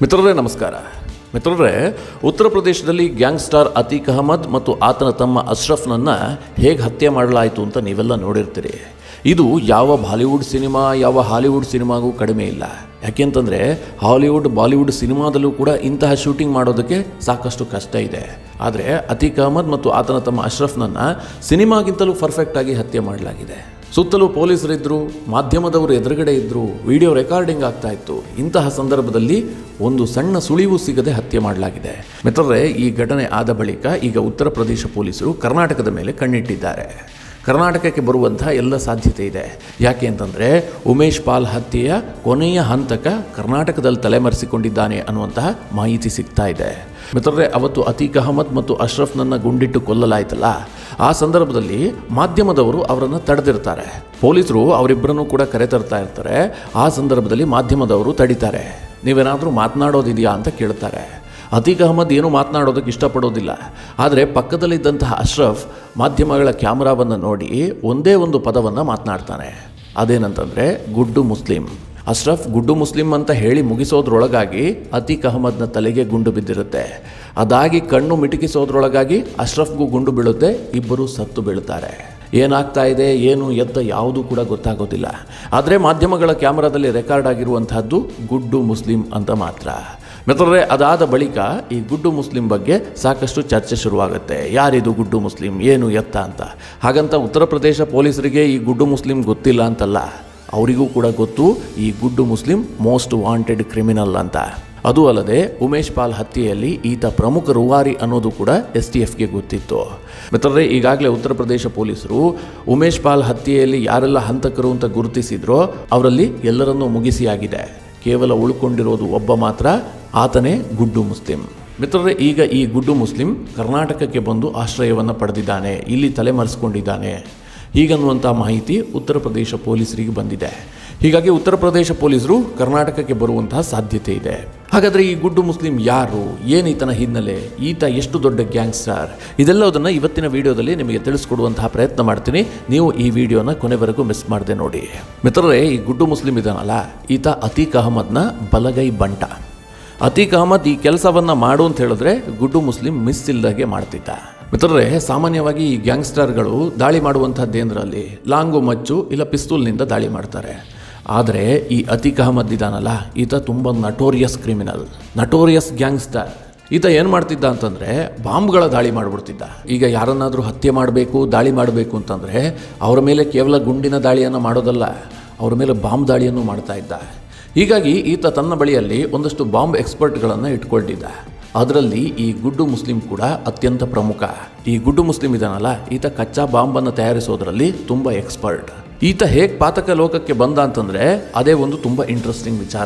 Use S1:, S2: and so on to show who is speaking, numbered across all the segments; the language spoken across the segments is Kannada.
S1: ಮಿತ್ರರೇ ನಮಸ್ಕಾರ ಮಿತ್ರರೇ ಉತ್ತರ ಪ್ರದೇಶದಲ್ಲಿ ಗ್ಯಾಂಗ್ಸ್ಟಾರ್ ಅತೀಕ್ ಅಹಮದ್ ಮತ್ತು ಆತನ ತಮ್ಮ ಅಶ್ರಫ್ನನ್ನು ಹೇಗೆ ಹತ್ಯೆ ಮಾಡಲಾಯಿತು ಅಂತ ನೀವೆಲ್ಲ ನೋಡಿರ್ತೀರಿ ಇದು ಯಾವ ಬಾಲಿವುಡ್ ಸಿನಿಮಾ ಯಾವ ಹಾಲಿವುಡ್ ಸಿನಿಮಾಗೂ ಕಡಿಮೆ ಇಲ್ಲ ಯಾಕೆಂತಂದರೆ ಹಾಲಿವುಡ್ ಬಾಲಿವುಡ್ ಸಿನಿಮಾದಲ್ಲೂ ಕೂಡ ಇಂತಹ ಶೂಟಿಂಗ್ ಮಾಡೋದಕ್ಕೆ ಸಾಕಷ್ಟು ಕಷ್ಟ ಇದೆ ಆದರೆ ಅತೀಕ್ ಅಹಮದ್ ಮತ್ತು ಆತನ ತಮ್ಮ ಅಶ್ರಫ್ನನ್ನು ಸಿನಿಮಾಗಿಂತಲೂ ಪರ್ಫೆಕ್ಟಾಗಿ ಹತ್ಯೆ ಮಾಡಲಾಗಿದೆ ಸುತ್ತಲೂ ಪೊಲೀಸರಿದ್ದರು ಮಾಧ್ಯಮದವರು ಎದುರುಗಡೆ ಇದ್ದರು ವಿಡಿಯೋ ರೆಕಾರ್ಡಿಂಗ್ ಆಗ್ತಾ ಇತ್ತು ಇಂತಹ ಸಂದರ್ಭದಲ್ಲಿ ಒಂದು ಸಣ್ಣ ಸುಳಿವು ಸಿಗದೆ ಹತ್ಯೆ ಮಾಡಲಾಗಿದೆ ಮಿತ್ರರೇ ಈ ಘಟನೆ ಆದ ಬಳಿಕ ಈಗ ಉತ್ತರ ಪ್ರದೇಶ ಪೊಲೀಸರು ಕರ್ನಾಟಕದ ಮೇಲೆ ಕಣ್ಣಿಟ್ಟಿದ್ದಾರೆ ಕರ್ನಾಟಕಕ್ಕೆ ಬರುವಂತಹ ಎಲ್ಲ ಸಾಧ್ಯತೆ ಇದೆ ಯಾಕೆ ಅಂತಂದರೆ ಉಮೇಶ್ ಪಾಲ್ ಹತ್ಯೆಯ ಕೊನೆಯ ಹಂತಕ ಕರ್ನಾಟಕದಲ್ಲಿ ತಲೆಮರೆಸಿಕೊಂಡಿದ್ದಾನೆ ಅನ್ನುವಂತಹ ಮಾಹಿತಿ ಸಿಗ್ತಾ ಇದೆ ಮಿತ್ರರೇ ಅವತ್ತು ಅತೀಕ್ ಅಹಮದ್ ಮತ್ತು ಅಶ್ರಫ್ನನ್ನು ಗುಂಡಿಟ್ಟು ಕೊಲ್ಲಲಾಯ್ತಲ್ಲ ಆ ಸಂದರ್ಭದಲ್ಲಿ ಮಾಧ್ಯಮದವರು ಅವರನ್ನು ತಡೆದಿರ್ತಾರೆ ಪೊಲೀಸರು ಅವರಿಬ್ಬರನ್ನು ಕೂಡ ಕರೆತರ್ತಾ ಇರ್ತಾರೆ ಆ ಸಂದರ್ಭದಲ್ಲಿ ಮಾಧ್ಯಮದವರು ತಡಿತಾರೆ ನೀವೇನಾದರೂ ಮಾತನಾಡೋದಿದೆಯಾ ಅಂತ ಕೇಳ್ತಾರೆ ಅತೀಕ್ ಅಹಮದ್ ಏನು ಮಾತನಾಡೋದಕ್ಕೆ ಇಷ್ಟಪಡೋದಿಲ್ಲ ಆದರೆ ಪಕ್ಕದಲ್ಲಿದ್ದಂತಹ ಅಶ್ರಫ್ ಮಾಧ್ಯಮಗಳ ಕ್ಯಾಮ್ರಾವನ್ನು ನೋಡಿ ಒಂದೇ ಒಂದು ಪದವನ್ನು ಮಾತನಾಡ್ತಾನೆ ಅದೇನಂತಂದರೆ ಗುಡ್ಡು ಮುಸ್ಲಿಂ ಅಶ್ರಫ್ ಗುಡ್ಡು ಮುಸ್ಲಿಂ ಅಂತ ಹೇಳಿ ಮುಗಿಸೋದ್ರೊಳಗಾಗಿ ಅತೀಕ್ ಅಹಮದ್ನ ತಲೆಗೆ ಗುಂಡು ಬಿದ್ದಿರುತ್ತೆ ಅದಾಗಿ ಕಣ್ಣು ಮಿಟುಕಿಸೋದ್ರೊಳಗಾಗಿ ಅಶ್ರಫ್ಗೂ ಗುಂಡು ಬೀಳುತ್ತೆ ಇಬ್ಬರು ಸತ್ತು ಬೀಳ್ತಾರೆ ಏನಾಗ್ತಾ ಇದೆ ಏನು ಎತ್ತ ಯಾವುದೂ ಕೂಡ ಗೊತ್ತಾಗೋದಿಲ್ಲ ಆದರೆ ಮಾಧ್ಯಮಗಳ ಕ್ಯಾಮರಾದಲ್ಲಿ ರೆಕಾರ್ಡ್ ಆಗಿರುವಂತಹದ್ದು ಗುಡ್ಡು ಮುಸ್ಲಿಂ ಅಂತ ಮಾತ್ರ ಮಿತ್ರರೇ ಅದಾದ ಬಳಿಕ ಈ ಗುಡ್ಡು ಮುಸ್ಲಿಂ ಬಗ್ಗೆ ಸಾಕಷ್ಟು ಚರ್ಚೆ ಶುರುವಾಗುತ್ತೆ ಯಾರಿದು ಗುಡ್ಡು ಮುಸ್ಲಿಂ ಏನು ಎತ್ತ ಅಂತ ಹಾಗಂತ ಉತ್ತರ ಪ್ರದೇಶ ಪೊಲೀಸರಿಗೆ ಈ ಗುಡ್ಡು ಮುಸ್ಲಿಂ ಗೊತ್ತಿಲ್ಲ ಅಂತಲ್ಲ ಅವರಿಗೂ ಕೂಡ ಗೊತ್ತು ಈ Guddu Muslim most wanted criminal ಅಂತ ಅದು ಅಲ್ಲದೆ ಉಮೇಶ್ ಪಾಲ್ ಹತ್ಯೆಯಲ್ಲಿ ಈತ ಪ್ರಮುಖ ರೂವಾರಿ ಅನ್ನೋದು ಕೂಡ ಎಸ್ ಟಿ ಎಫ್ಗೆ ಗೊತ್ತಿತ್ತು ಮಿತ್ರರೇ ಈಗಾಗಲೇ ಉತ್ತರ ಪ್ರದೇಶ ಪೊಲೀಸರು ಉಮೇಶ್ ಪಾಲ್ ಹತ್ಯೆಯಲ್ಲಿ ಯಾರೆಲ್ಲ ಹಂತಕರು ಅಂತ ಗುರುತಿಸಿದ್ರೋ ಅವರಲ್ಲಿ ಎಲ್ಲರನ್ನೂ ಮುಗಿಸಿಯಾಗಿದೆ ಕೇವಲ ಉಳ್ಕೊಂಡಿರೋದು ಒಬ್ಬ ಮಾತ್ರ ಆತನೇ ಗುಡ್ಡು ಮುಸ್ಲಿಂ ಮಿತ್ರರೇ ಈಗ ಈ ಗುಡ್ಡು ಮುಸ್ಲಿಂ ಕರ್ನಾಟಕಕ್ಕೆ ಬಂದು ಆಶ್ರಯವನ್ನು ಪಡೆದಿದ್ದಾನೆ ಇಲ್ಲಿ ತಲೆಮರೆಸಿಕೊಂಡಿದ್ದಾನೆ ಹೀಗನ್ನುವಂಥ ಮಾಹಿತಿ ಉತ್ತರ ಪ್ರದೇಶ ಪೊಲೀಸರಿಗೆ ಬಂದಿದೆ ಹೀಗಾಗಿ ಉತ್ತರ ಪ್ರದೇಶ ಪೊಲೀಸರು ಕರ್ನಾಟಕಕ್ಕೆ ಬರುವಂತಹ ಸಾಧ್ಯತೆ ಇದೆ ಹಾಗಾದರೆ ಈ ಗುಡ್ಡು ಮುಸ್ಲಿಂ ಯಾರು ಏನು ಈತನ ಹಿನ್ನೆಲೆ ಈತ ಎಷ್ಟು ದೊಡ್ಡ ಗ್ಯಾಂಗ್ಸ್ಟರ್ ಇದೆಲ್ಲದನ್ನು ಇವತ್ತಿನ ವಿಡಿಯೋದಲ್ಲಿ ನಿಮಗೆ ತಿಳಿಸ್ಕೊಡುವಂತಹ ಪ್ರಯತ್ನ ಮಾಡ್ತೀನಿ ನೀವು ಈ ವಿಡಿಯೋನ ಕೊನೆವರೆಗೂ ಮಿಸ್ ಮಾಡದೆ ನೋಡಿ ಮಿತ್ರರೇ ಈ ಗುಡ್ಡು ಮುಸ್ಲಿಂ ಇದಾನಲ್ಲ ಈತ ಅತೀಕ್ ಅಹಮದ್ನ ಬಲಗೈ ಬಂಟ ಅತೀಕ್ ಅಹಮದ್ ಈ ಕೆಲಸವನ್ನ ಮಾಡು ಅಂತ ಹೇಳಿದ್ರೆ ಗುಡ್ಡು ಮುಸ್ಲಿಂ ಮಿಸ್ ಇಲ್ದಾಗೆ ಮಾಡ್ತಿದ್ದ ಮಿತ್ರರೇ ಸಾಮಾನ್ಯವಾಗಿ ಈ ಗ್ಯಾಂಗ್ಸ್ಟರ್ಗಳು ದಾಳಿ ಮಾಡುವಂಥದ್ದೇಂದ್ರಲ್ಲಿ ಲಾಂಗು ಮಚ್ಚು ಇಲ್ಲ ಪಿಸ್ತೂಲ್ನಿಂದ ದಾಳಿ ಮಾಡ್ತಾರೆ ಆದರೆ ಈ ಅತೀಕ್ ಅಹಮದ್ ಇದಾನಲ್ಲ ಈತ ತುಂಬ ನಟೋರಿಯಸ್ ಕ್ರಿಮಿನಲ್ ನಟೋರಿಯಸ್ ಗ್ಯಾಂಗ್ಸ್ಟರ್ ಈತ ಏನು ಮಾಡ್ತಿದ್ದ ಅಂತಂದರೆ ಬಾಂಬ್ಗಳ ದಾಳಿ ಮಾಡಿಬಿಡ್ತಿದ್ದ ಈಗ ಯಾರನ್ನಾದರೂ ಹತ್ಯೆ ಮಾಡಬೇಕು ದಾಳಿ ಮಾಡಬೇಕು ಅಂತಂದರೆ ಅವರ ಮೇಲೆ ಕೇವಲ ಗುಂಡಿನ ದಾಳಿಯನ್ನು ಮಾಡೋದಲ್ಲ ಅವರ ಮೇಲೆ ಬಾಂಬ್ ದಾಳಿಯನ್ನು ಮಾಡ್ತಾ ಇದ್ದ ಹೀಗಾಗಿ ಈತ ತನ್ನ ಬಳಿಯಲ್ಲಿ ಒಂದಷ್ಟು ಬಾಂಬ್ ಎಕ್ಸ್ಪರ್ಟ್ಗಳನ್ನು ಇಟ್ಕೊಳ್ತಿದ್ದ ಅದರಲ್ಲಿ ಈ ಗುಡ್ಡು ಮುಸ್ಲಿಂ ಕೂಡ ಅತ್ಯಂತ ಪ್ರಮುಖ ಈ ಗುಡ್ಡು ಮುಸ್ಲಿಂ ಇದಾನಲ್ಲ ಈತ ಕಚ್ಚಾ ಬಾಂಬನ್ನು ತಯಾರಿಸೋದ್ರಲ್ಲಿ ತುಂಬ ಎಕ್ಸ್ಪರ್ಟ್ ಈತ ಹೇಗೆ ಪಾತಕ ಲೋಕಕ್ಕೆ ಬಂದ ಅಂತಂದರೆ ಅದೇ ಒಂದು ತುಂಬ ಇಂಟ್ರೆಸ್ಟಿಂಗ್ ವಿಚಾರ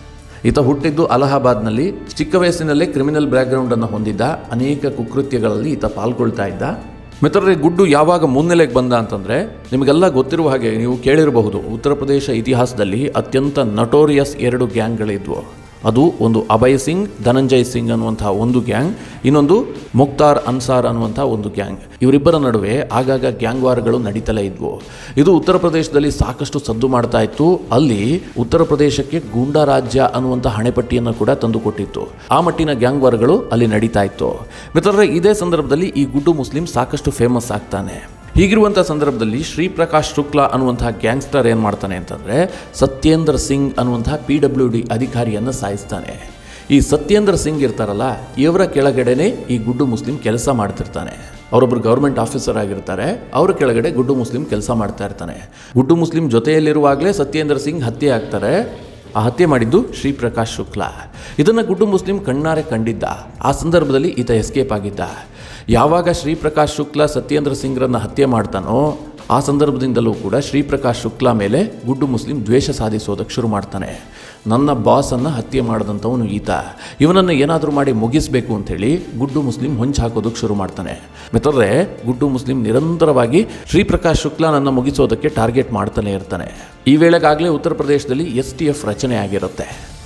S1: ಈತ ಹುಟ್ಟಿದ್ದು ಅಲಹಾಬಾದ್ನಲ್ಲಿ ಚಿಕ್ಕ ವಯಸ್ಸಿನಲ್ಲೇ ಕ್ರಿಮಿನಲ್ ಬ್ಯಾಕ್ಗ್ರೌಂಡನ್ನು ಹೊಂದಿದ್ದ ಅನೇಕ ಕುಕೃತ್ಯಗಳಲ್ಲಿ ಈತ ಪಾಲ್ಗೊಳ್ತಾ ಇದ್ದ ಮಿತ್ರರೇ ಗುಡ್ಡು ಯಾವಾಗ ಮುನ್ನೆಲೆಗೆ ಬಂದ ಅಂತಂದರೆ ನಿಮಗೆಲ್ಲ ಗೊತ್ತಿರುವ ಹಾಗೆ ನೀವು ಕೇಳಿರಬಹುದು ಉತ್ತರ ಪ್ರದೇಶ ಇತಿಹಾಸದಲ್ಲಿ ಅತ್ಯಂತ ನಟೋರಿಯಸ್ ಎರಡು ಗ್ಯಾಂಗ್ಗಳಿದ್ವು ಅದು ಒಂದು ಅಭಯ್ ಸಿಂಗ್ ಧನಂಜಯ್ ಸಿಂಗ್ ಅನ್ನುವಂತಹ ಒಂದು ಗ್ಯಾಂಗ್ ಇನ್ನೊಂದು ಮುಕ್ತಾರ್ ಅನ್ಸಾರ್ ಅನ್ನುವಂಥ ಒಂದು ಗ್ಯಾಂಗ್ ಇವರಿಬ್ಬರ ನಡುವೆ ಆಗಾಗ ಗ್ಯಾಂಗ್ ವಾರ್ಗಳು ನಡೀತಲೇ ಇದ್ವು ಇದು ಉತ್ತರ ಪ್ರದೇಶದಲ್ಲಿ ಸಾಕಷ್ಟು ಸದ್ದು ಮಾಡ್ತಾ ಇತ್ತು ಅಲ್ಲಿ ಉತ್ತರ ಪ್ರದೇಶಕ್ಕೆ ಗೂಂಡಾ ರಾಜ್ಯ ಅನ್ನುವಂಥ ಹಣೆಪಟ್ಟಿಯನ್ನು ಕೂಡ ತಂದುಕೊಟ್ಟಿತ್ತು ಆ ಮಟ್ಟಿನ ಗ್ಯಾಂಗ್ ವಾರ್ಗಳು ಅಲ್ಲಿ ನಡೀತಾ ಇತ್ತು ಮಿತ್ರರೇ ಇದೇ ಸಂದರ್ಭದಲ್ಲಿ ಈ ಗುಡ್ಡು ಮುಸ್ಲಿಂ ಸಾಕಷ್ಟು ಫೇಮಸ್ ಆಗ್ತಾನೆ ಹೀಗಿರುವಂಥ ಸಂದರ್ಭದಲ್ಲಿ ಶ್ರೀಪ್ರಕಾಶ್ ಶುಕ್ಲಾ ಅನ್ನುವಂತಹ ಗ್ಯಾಂಗ್ಸ್ಟರ್ ಏನು ಮಾಡ್ತಾನೆ ಅಂತಂದರೆ ಸತ್ಯೇಂದ್ರ ಸಿಂಗ್ ಅನ್ನುವಂತಹ ಪಿ ಡಬ್ಲ್ಯೂ ಡಿ ಅಧಿಕಾರಿಯನ್ನು ಸಾಯಿಸ್ತಾನೆ ಈ ಸತ್ಯೇಂದ್ರ ಸಿಂಗ್ ಇರ್ತಾರಲ್ಲ ಇವರ ಕೆಳಗಡೆನೆ ಈ ಗುಡ್ಡು ಮುಸ್ಲಿಂ ಕೆಲಸ ಮಾಡ್ತಿರ್ತಾನೆ ಅವರೊಬ್ಬರು ಗೌರ್ಮೆಂಟ್ ಆಫೀಸರ್ ಆಗಿರ್ತಾರೆ ಅವರ ಕೆಳಗಡೆ ಗುಡ್ಡು ಮುಸ್ಲಿಂ ಕೆಲಸ ಮಾಡ್ತಾ ಇರ್ತಾನೆ ಗುಡ್ಡು ಮುಸ್ಲಿಂ ಜೊತೆಯಲ್ಲಿರುವಾಗಲೇ ಸತ್ಯೇಂದ್ರ ಸಿಂಗ್ ಹತ್ಯೆ ಆಗ್ತಾರೆ ಆ ಹತ್ಯೆ ಮಾಡಿದ್ದು ಶ್ರೀಪ್ರಕಾಶ್ ಶುಕ್ಲಾ ಇದನ್ನು ಗುಡ್ಡು ಮುಸ್ಲಿಂ ಕಣ್ಣಾರೆ ಕಂಡಿದ್ದ ಆ ಸಂದರ್ಭದಲ್ಲಿ ಈತ ಎಸ್ಕೇಪ್ ಆಗಿದ್ದ ಯಾವಾಗ ಶ್ರೀಪ್ರಕಾಶ್ ಶುಕ್ಲಾ ಸತ್ಯೇಂದ್ರ ಸಿಂಗ್ರನ್ನು ಹತ್ಯೆ ಮಾಡ್ತಾನೋ ಆ ಸಂದರ್ಭದಿಂದಲೂ ಕೂಡ ಶ್ರೀಪ್ರಕಾಶ್ ಶುಕ್ಲಾ ಮೇಲೆ ಗುಡ್ಡು ಮುಸ್ಲಿಂ ದ್ವೇಷ ಸಾಧಿಸೋದಕ್ಕೆ ಶುರು ಮಾಡ್ತಾನೆ ನನ್ನ ಬಾಸನ್ನು ಹತ್ಯೆ ಮಾಡಿದಂಥವನು ಈತ ಇವನನ್ನು ಏನಾದರೂ ಮಾಡಿ ಮುಗಿಸಬೇಕು ಅಂಥೇಳಿ ಗುಡ್ಡು ಮುಸ್ಲಿಂ ಹೊಂಚು ಹಾಕೋದಕ್ಕೆ ಶುರು ಮಾಡ್ತಾನೆ ಮಿತ್ರರೇ ಗುಡ್ಡು ಮುಸ್ಲಿಂ ನಿರಂತರವಾಗಿ ಶ್ರೀಪ್ರಕಾಶ್ ಶುಕ್ಲಾನನ್ನು ಮುಗಿಸೋದಕ್ಕೆ ಟಾರ್ಗೆಟ್ ಮಾಡ್ತಾನೆ ಇರ್ತಾನೆ ಈ ವೇಳೆಗಾಗಲೇ ಉತ್ತರ ಪ್ರದೇಶದಲ್ಲಿ ಎಸ್ ಟಿ ಎಫ್ ರಚನೆ ಆಗಿರುತ್ತೆ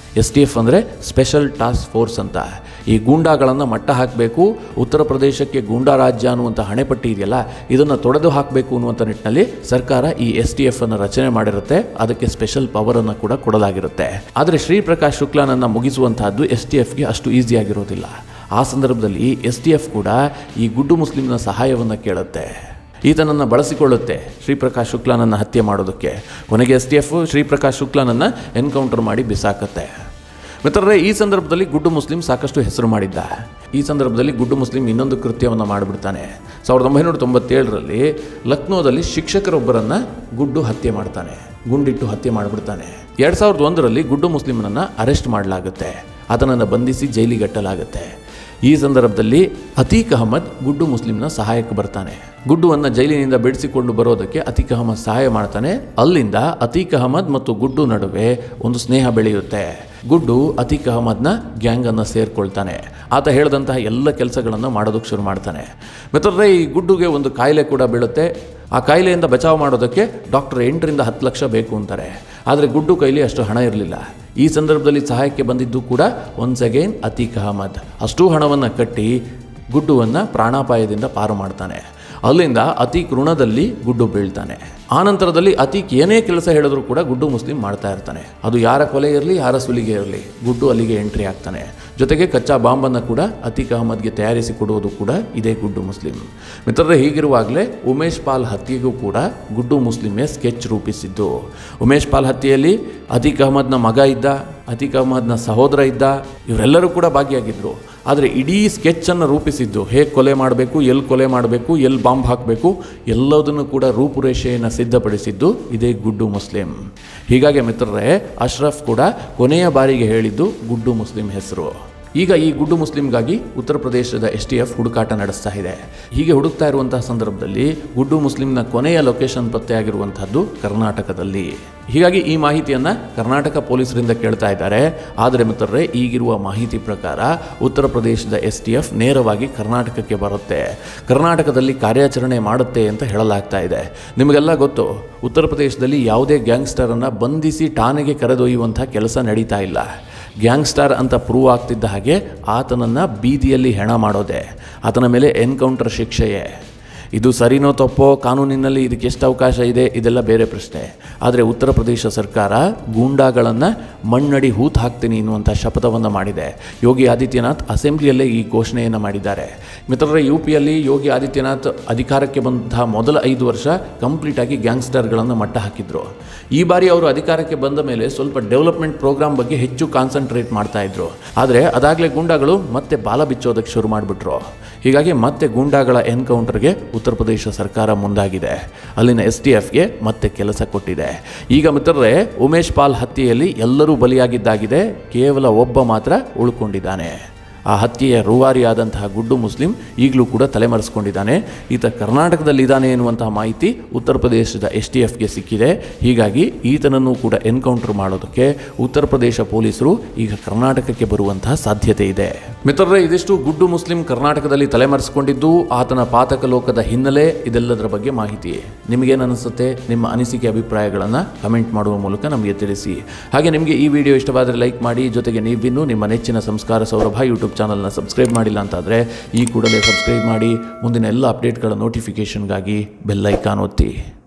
S1: ಎಸ್ ಟಿ ಎಫ್ ಅಂದರೆ ಸ್ಪೆಷಲ್ ಟಾಸ್ಕ್ ಫೋರ್ಸ್ ಅಂತ ಈ ಗೂಂಡಾಗಳನ್ನು ಮಟ್ಟ ಹಾಕಬೇಕು ಉತ್ತರ ಪ್ರದೇಶಕ್ಕೆ ಗೂಂಡಾ ರಾಜ್ಯ ಅನ್ನುವಂಥ ಹಣೆಪಟ್ಟಿ ಇದೆಯಲ್ಲ ಇದನ್ನು ತೊಡೆದು ಹಾಕಬೇಕು ಅನ್ನುವಂಥ ನಿಟ್ಟಿನಲ್ಲಿ ಸರ್ಕಾರ ಈ ಎಸ್ ಟಿ ಎಫ್ ಅನ್ನು ರಚನೆ ಮಾಡಿರುತ್ತೆ ಅದಕ್ಕೆ ಸ್ಪೆಷಲ್ ಪವರನ್ನು ಕೂಡ ಕೊಡಲಾಗಿರುತ್ತೆ ಆದರೆ ಶ್ರೀ ಪ್ರಕಾಶ್ ಶುಕ್ಲಾನನ್ನು ಮುಗಿಸುವಂತಹದ್ದು ಎಸ್ ಟಿ ಎಫ್ಗೆ ಅಷ್ಟು ಈಸಿ ಆಗಿರೋದಿಲ್ಲ ಆ ಸಂದರ್ಭದಲ್ಲಿ ಎಸ್ ಟಿ ಎಫ್ ಕೂಡ ಈ ಗುಡ್ಡು ಮುಸ್ಲಿಮ್ನ ಸಹಾಯವನ್ನು ಕೇಳುತ್ತೆ ಈತನನ್ನು ಬಳಸಿಕೊಳ್ಳುತ್ತೆ ಶ್ರೀಪ್ರಕಾಶ್ ಶುಕ್ಲಾನನ್ನು ಹತ್ಯೆ ಮಾಡೋದಕ್ಕೆ ಕೊನೆಗೆ ಎಸ್ ಟಿ ಎಫ್ ಶ್ರೀಪ್ರಕಾಶ್ ಶುಕ್ಲಾನನ್ನು ಎನ್ಕೌಂಟರ್ ಮಾಡಿ ಬಿಸಾಕತ್ತೆ ಮಿತ್ರರೇ ಈ ಸಂದರ್ಭದಲ್ಲಿ ಗುಡ್ಡು ಮುಸ್ಲಿಂ ಸಾಕಷ್ಟು ಹೆಸರು ಮಾಡಿದ್ದ ಈ ಸಂದರ್ಭದಲ್ಲಿ ಗುಡ್ಡು ಮುಸ್ಲಿಂ ಇನ್ನೊಂದು ಕೃತ್ಯವನ್ನು ಮಾಡಿಬಿಡ್ತಾನೆ ಸಾವಿರದ ಒಂಬೈನೂರ ತೊಂಬತ್ತೇಳರಲ್ಲಿ ಲಕ್ನೋದಲ್ಲಿ ಶಿಕ್ಷಕರೊಬ್ಬರನ್ನು ಗುಡ್ಡು ಹತ್ಯೆ ಮಾಡ್ತಾನೆ ಗುಂಡಿಟ್ಟು ಹತ್ಯೆ ಮಾಡಿಬಿಡ್ತಾನೆ ಎರಡು ಸಾವಿರದ ಒಂದರಲ್ಲಿ ಗುಡ್ಡು ಮುಸ್ಲಿಮನನ್ನು ಅರೆಸ್ಟ್ ಮಾಡಲಾಗುತ್ತೆ ಆತನನ್ನು ಬಂಧಿಸಿ ಜೈಲಿಗಟ್ಟಲಾಗುತ್ತೆ ಈ ಸಂದರ್ಭದಲ್ಲಿ ಅತೀಕ್ ಅಹಮದ್ ಗುಡ್ಡು ಮುಸ್ಲಿಂನ ಸಹಾಯಕ್ಕೆ ಬರ್ತಾನೆ ಗುಡ್ಡುವನ್ನು ಜೈಲಿನಿಂದ ಬಿಡಿಸಿಕೊಂಡು ಬರೋದಕ್ಕೆ ಅತೀಕ್ ಅಹಮದ್ ಸಹಾಯ ಮಾಡ್ತಾನೆ ಅಲ್ಲಿಂದ ಅತೀಕ್ ಅಹಮದ್ ಮತ್ತು ಗುಡ್ಡು ನಡುವೆ ಒಂದು ಸ್ನೇಹ ಬೆಳೆಯುತ್ತೆ ಗುಡ್ಡು ಅತೀಕ್ ಅಹಮದ್ನ ಗ್ಯಾಂಗನ್ನು ಸೇರ್ಕೊಳ್ತಾನೆ ಆತ ಹೇಳಿದಂತಹ ಎಲ್ಲ ಕೆಲಸಗಳನ್ನು ಮಾಡೋದಕ್ಕೆ ಶುರು ಮಾಡ್ತಾನೆ ಮಿತ್ರರೇ ಈ ಗುಡ್ಡುಗೆ ಒಂದು ಕಾಯಿಲೆ ಕೂಡ ಬೀಳುತ್ತೆ ಆ ಕಾಯಿಲೆಯಿಂದ ಬಚಾವ್ ಮಾಡೋದಕ್ಕೆ ಡಾಕ್ಟರ್ ಎಂಟರಿಂದ ಹತ್ತು ಲಕ್ಷ ಬೇಕು ಅಂತಾರೆ ಆದರೆ ಗುಡ್ಡು ಕೈಲಿ ಅಷ್ಟು ಹಣ ಇರಲಿಲ್ಲ ಈ ಸಂದರ್ಭದಲ್ಲಿ ಸಹಾಯಕ್ಕೆ ಬಂದಿದ್ದು ಕೂಡ ಒನ್ಸ್ ಅಗೈನ್ ಅತೀಕ್ ಅಹಮದ್ ಅಷ್ಟೂ ಹಣವನ್ನು ಕಟ್ಟಿ ಗುಡ್ಡುವನ್ನು ಪ್ರಾಣಾಪಾಯದಿಂದ ಪಾರು ಮಾಡ್ತಾನೆ ಅಲ್ಲಿಂದ ಅತೀಕ್ ಋಣದಲ್ಲಿ ಗುಡ್ಡು ಬೀಳ್ತಾನೆ ಆನಂತರದಲ್ಲಿ ಅತೀಕ್ ಏನೇ ಕೆಲಸ ಹೇಳಿದ್ರು ಕೂಡ ಗುಡ್ಡು ಮುಸ್ಲಿಂ ಮಾಡ್ತಾ ಇರ್ತಾನೆ ಅದು ಯಾರ ಕೊಲೆ ಇರಲಿ ಯಾರ ಸುಲಿಗೆ ಇರಲಿ ಗುಡ್ಡು ಅಲ್ಲಿಗೆ ಎಂಟ್ರಿ ಆಗ್ತಾನೆ ಜೊತೆಗೆ ಕಚ್ಚಾ ಬಾಂಬನ್ನು ಕೂಡ ಅತೀಕ್ ಅಹಮದ್ಗೆ ತಯಾರಿಸಿ ಕೊಡುವುದು ಕೂಡ ಇದೇ ಗುಡ್ಡು ಮುಸ್ಲಿಂ ಮಿತ್ರರೇ ಹೀಗಿರುವಾಗಲೇ ಉಮೇಶ್ ಪಾಲ್ ಹತ್ಯೆಗೂ ಕೂಡ ಗುಡ್ಡು ಮುಸ್ಲಿಮೇ ಸ್ಕೆಚ್ ರೂಪಿಸಿದ್ದು ಉಮೇಶ್ ಪಾಲ್ ಹತ್ಯೆಯಲ್ಲಿ ಅತೀಕ್ ಅಹಮದ್ನ ಮಗ ಇದ್ದ ಅತೀಕ್ ಅಹಮದ್ನ ಸಹೋದರ ಇದ್ದ ಇವರೆಲ್ಲರೂ ಕೂಡ ಭಾಗಿಯಾಗಿದ್ದರು ಆದರೆ ಇಡೀ ಸ್ಕೆಚ್ಚನ್ನು ರೂಪಿಸಿದ್ದು ಹೇಗೆ ಕೊಲೆ ಮಾಡಬೇಕು ಎಲ್ಲಿ ಕೊಲೆ ಮಾಡಬೇಕು ಎಲ್ಲಿ ಬಾಂಬ್ ಹಾಕಬೇಕು ಎಲ್ಲದನ್ನು ಕೂಡ ರೂಪುರೇಷೆಯನ್ನು ಸಿದ್ಧಪಡಿಸಿದ್ದು ಇದೇ ಗುಡ್ಡು ಮುಸ್ಲಿಂ ಹೀಗಾಗಿ ಮಿತ್ರರೇ ಅಶ್ರಫ್ ಕೂಡ ಕೊನೆಯ ಬಾರಿಗೆ ಹೇಳಿದ್ದು ಗುಡ್ಡು ಮುಸ್ಲಿಂ ಹೆಸರು ಈಗ ಈ ಗುಡ್ಡು ಮುಸ್ಲಿಂಗಾಗಿ ಉತ್ತರ ಪ್ರದೇಶದ ಎಸ್ ಟಿ ಎಫ್ ಹುಡುಕಾಟ ನಡೆಸ್ತಾ ಇದೆ ಹೀಗೆ ಹುಡುಕ್ತಾ ಇರುವಂತಹ ಸಂದರ್ಭದಲ್ಲಿ ಗುಡ್ಡು ಮುಸ್ಲಿಂನ ಕೊನೆಯ ಲೊಕೇಶನ್ ಪತ್ತೆಯಾಗಿರುವಂತಹದ್ದು ಕರ್ನಾಟಕದಲ್ಲಿ ಹೀಗಾಗಿ ಈ ಮಾಹಿತಿಯನ್ನು ಕರ್ನಾಟಕ ಪೊಲೀಸರಿಂದ ಕೇಳ್ತಾ ಇದ್ದಾರೆ ಆದರೆ ಮಿತ್ರರೇ ಈಗಿರುವ ಮಾಹಿತಿ ಪ್ರಕಾರ ಉತ್ತರ ಪ್ರದೇಶದ ಎಸ್ ಟಿ ಎಫ್ ನೇರವಾಗಿ ಕರ್ನಾಟಕಕ್ಕೆ ಬರುತ್ತೆ ಕರ್ನಾಟಕದಲ್ಲಿ ಕಾರ್ಯಾಚರಣೆ ಮಾಡುತ್ತೆ ಅಂತ ಹೇಳಲಾಗ್ತಾ ಇದೆ ನಿಮಗೆಲ್ಲ ಗೊತ್ತು ಉತ್ತರ ಪ್ರದೇಶದಲ್ಲಿ ಯಾವುದೇ ಗ್ಯಾಂಗ್ಸ್ಟರನ್ನು ಬಂಧಿಸಿ ಠಾಣೆಗೆ ಕರೆದೊಯ್ಯುವಂಥ ಕೆಲಸ ನಡೀತಾ ಇಲ್ಲ ಗ್ಯಾಂಗ್ಸ್ಟಾರ್ ಅಂತ ಪ್ರೂವ್ ಆಗ್ತಿದ್ದ ಹಾಗೆ ಆತನನ್ನು ಬೀದಿಯಲ್ಲಿ ಹೆಣ ಮಾಡೋದೆ ಆತನ ಮೇಲೆ ಎನ್ಕೌಂಟರ್ ಶಿಕ್ಷೆಯೇ ಇದು ಸರಿನೋ ತಪ್ಪೋ ಕಾನೂನಿನಲ್ಲಿ ಇದಕ್ಕೆ ಎಷ್ಟು ಅವಕಾಶ ಇದೆ ಇದೆಲ್ಲ ಬೇರೆ ಪ್ರಶ್ನೆ ಆದರೆ ಉತ್ತರ ಪ್ರದೇಶ ಸರ್ಕಾರ ಗೂಂಡಾಗಳನ್ನು ಮಣ್ಣಡಿ ಹೂತು ಹಾಕ್ತೀನಿ ಎನ್ನುವಂಥ ಶಪಥವನ್ನು ಮಾಡಿದೆ ಯೋಗಿ ಆದಿತ್ಯನಾಥ್ ಅಸೆಂಬ್ಲಿಯಲ್ಲೇ ಈ ಘೋಷಣೆಯನ್ನು ಮಾಡಿದ್ದಾರೆ ಮಿತ್ರರೇ ಯು ಪಿಯಲ್ಲಿ ಯೋಗಿ ಆದಿತ್ಯನಾಥ್ ಅಧಿಕಾರಕ್ಕೆ ಬಂದಂತಹ ಮೊದಲ ಐದು ವರ್ಷ ಕಂಪ್ಲೀಟಾಗಿ ಗ್ಯಾಂಗ್ಸ್ಟರ್ಗಳನ್ನು ಮಟ್ಟ ಹಾಕಿದ್ರು ಈ ಬಾರಿ ಅವರು ಅಧಿಕಾರಕ್ಕೆ ಬಂದ ಮೇಲೆ ಸ್ವಲ್ಪ ಡೆವಲಪ್ಮೆಂಟ್ ಪ್ರೋಗ್ರಾಮ್ ಬಗ್ಗೆ ಹೆಚ್ಚು ಕಾನ್ಸಂಟ್ರೇಟ್ ಮಾಡ್ತಾ ಇದ್ರು ಆದರೆ ಅದಾಗಲೇ ಗೂಂಡಾಗಳು ಮತ್ತೆ ಬಾಲ ಬಿಚ್ಚೋದಕ್ಕೆ ಶುರು ಮಾಡಿಬಿಟ್ರು ಹೀಗಾಗಿ ಮತ್ತೆ ಗೂಂಡಾಗಳ ಎನ್ಕೌಂಟರ್ಗೆ ಉತ್ತರ ಪ್ರದೇಶ ಸರ್ಕಾರ ಮುಂದಾಗಿದೆ ಅಲ್ಲಿನ ಎಸ್ ಟಿ ಎಫ್ಗೆ ಮತ್ತೆ ಕೆಲಸ ಕೊಟ್ಟಿದೆ ಈಗ ಮಿತ್ರರೇ ಉಮೇಶ್ ಪಾಲ್ ಹತ್ಯೆಯಲ್ಲಿ ಎಲ್ಲರೂ ಬಲಿಯಾಗಿದ್ದಾಗಿದೆ ಕೇವಲ ಒಬ್ಬ ಮಾತ್ರ ಉಳ್ಕೊಂಡಿದ್ದಾನೆ ಆ ಹತ್ಯೆಯ ರೂವಾರಿಯಾದಂತಹ ಗುಡ್ಡು ಮುಸ್ಲಿಂ ಈಗಲೂ ಕೂಡ ತಲೆಮರೆಸ್ಕೊಂಡಿದ್ದಾನೆ ಈತ ಕರ್ನಾಟಕದಲ್ಲಿ ಇದ್ದಾನೆ ಎನ್ನುವಂತಹ ಮಾಹಿತಿ ಉತ್ತರ ಪ್ರದೇಶದ ಎಸ್ ಟಿ ಎಫ್ಗೆ ಸಿಕ್ಕಿದೆ ಹೀಗಾಗಿ ಈತನನ್ನು ಕೂಡ ಎನ್ಕೌಂಟರ್ ಮಾಡೋದಕ್ಕೆ ಉತ್ತರ ಪ್ರದೇಶ ಪೊಲೀಸರು ಈಗ ಕರ್ನಾಟಕಕ್ಕೆ ಬರುವಂತಹ ಸಾಧ್ಯತೆ ಇದೆ ಮಿತ್ರರೇ ಇದಿಷ್ಟು ಗುಡ್ಡು ಮುಸ್ಲಿಂ ಕರ್ನಾಟಕದಲ್ಲಿ ತಲೆಮರೆಸಿಕೊಂಡಿದ್ದು ಆತನ ಪಾತಕ ಲೋಕದ ಹಿನ್ನೆಲೆ ಇದೆಲ್ಲದರ ಬಗ್ಗೆ ಮಾಹಿತಿ ನಿಮಗೇನು ಅನಿಸುತ್ತೆ ನಿಮ್ಮ ಅನಿಸಿಕೆ ಅಭಿಪ್ರಾಯಗಳನ್ನು ಕಮೆಂಟ್ ಮಾಡುವ ಮೂಲಕ ನಮಗೆ ತಿಳಿಸಿ ಹಾಗೆ ನಿಮಗೆ ಈ ವಿಡಿಯೋ ಇಷ್ಟವಾದರೆ ಲೈಕ್ ಮಾಡಿ ಜೊತೆಗೆ ನೀವಿನ್ನೂ ನಿಮ್ಮ ನೆಚ್ಚಿನ ಸಂಸ್ಕಾರ ಸೌರಭ ಯೂಟ್ಯೂಬ್ ಚಾನಲ್ನ ಸಬ್ಸ್ಕ್ರೈಬ್ ಮಾಡಿಲ್ಲ ಅಂತಾದರೆ ಈ ಕೂಡಲೇ ಸಬ್ಸ್ಕ್ರೈಬ್ ಮಾಡಿ ಮುಂದಿನ ಎಲ್ಲ ಅಪ್ಡೇಟ್ಗಳ ನೋಟಿಫಿಕೇಷನ್ಗಾಗಿ ಬೆಲ್ ಐಕಾನ್ ಒತ್ತಿ